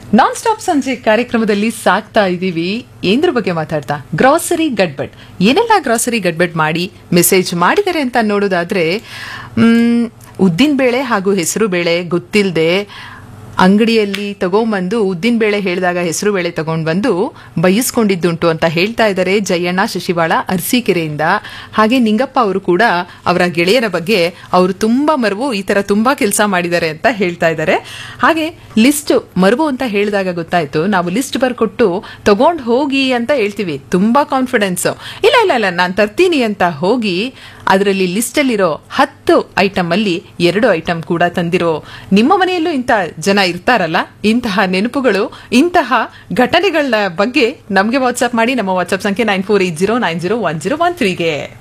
non stop ಸಂಜೆ ಕಾರ್ಯಕ್ರಮದಲ್ಲಿ ಸಾಕ್ತಾ ಇದ್ದೀವಿ ಏನ್ರ ಬಗ್ಗೆ ಮಾತಾಡ್ತಾ ಗ್ರಾಸರಿ ಗಡ್ಬಡ್ ಏನೆಲ್ಲ ಗ್ರಾಸರಿ ಗಡ್ಬಡ್ ಮಾಡಿ ಮೆಸೇಜ್ ಮಾಡಿದ್ದಾರೆ ಅಂತ ನೋಡೋದಾದ್ರೆ ಉದ್ದಿನ ಬೇಳೆ ಹಾಗೂ ಹೆಸರು ಬೇಳೆ ಗೊತ್ತಿಲ್ಲದೆ ಅಂಗಡಿಯಲ್ಲಿ ತಗೊಂಬಂದು ಉದ್ದಿನ ಬೇಳೆ ಹೇಳಿದಾಗ ಹೆಸರು ಬೇಳೆ ತಗೊಂಡ್ ಬಂದು ಬೈಸ್ಕೊಂಡಿದ್ದುಂಟು ಅಂತ ಹೇಳ್ತಾ ಇದ್ದಾರೆ ಜಯಣ್ಣ ಶಶಿವಾಳ ಅರಸೀಕೆರೆಯಿಂದ ಹಾಗೆ ನಿಂಗಪ್ಪ ಅವರು ಕೂಡ ಅವರ ಗೆಳೆಯರ ಬಗ್ಗೆ ಅವರು ತುಂಬಾ ಮರವು ಈ ತರ ತುಂಬಾ ಕೆಲಸ ಮಾಡಿದ್ದಾರೆ ಅಂತ ಹೇಳ್ತಾ ಇದ್ದಾರೆ ಹಾಗೆ ಲಿಸ್ಟ್ ಮರವು ಅಂತ ಹೇಳಿದಾಗ ಗೊತ್ತಾಯ್ತು ನಾವು ಲಿಸ್ಟ್ ಬರ್ಕೊಟ್ಟು ತಗೊಂಡ್ ಹೋಗಿ ಅಂತ ಹೇಳ್ತೀವಿ ತುಂಬಾ ಕಾನ್ಫಿಡೆನ್ಸ್ ಇಲ್ಲ ಇಲ್ಲ ಇಲ್ಲ ನಾನು ತರ್ತೀನಿ ಅಂತ ಹೋಗಿ ಅದರಲ್ಲಿ ಲಿಸ್ಟಲ್ಲಿರೋ ಹತ್ತು ಐಟಮ್ ಅಲ್ಲಿ ಎರಡು ಐಟಮ್ ಕೂಡ ತಂದಿರೋ ನಿಮ್ಮ ಮನೆಯಲ್ಲೂ ಇಂಥ ಜನ ಇರ್ತಾರಲ್ಲ ಇಂತಹ ನೆನಪುಗಳು ಇಂತಹ ಘಟನೆಗಳ ಬಗ್ಗೆ ನಮಗೆ ವಾಟ್ಸ್ಆಪ್ ಮಾಡಿ ನಮ್ಮ ವಾಟ್ಸ್ಆಪ್ ಸಂಖ್ಯೆ nine four eight zero nine zero one zero one ತ್ರೀಗೆ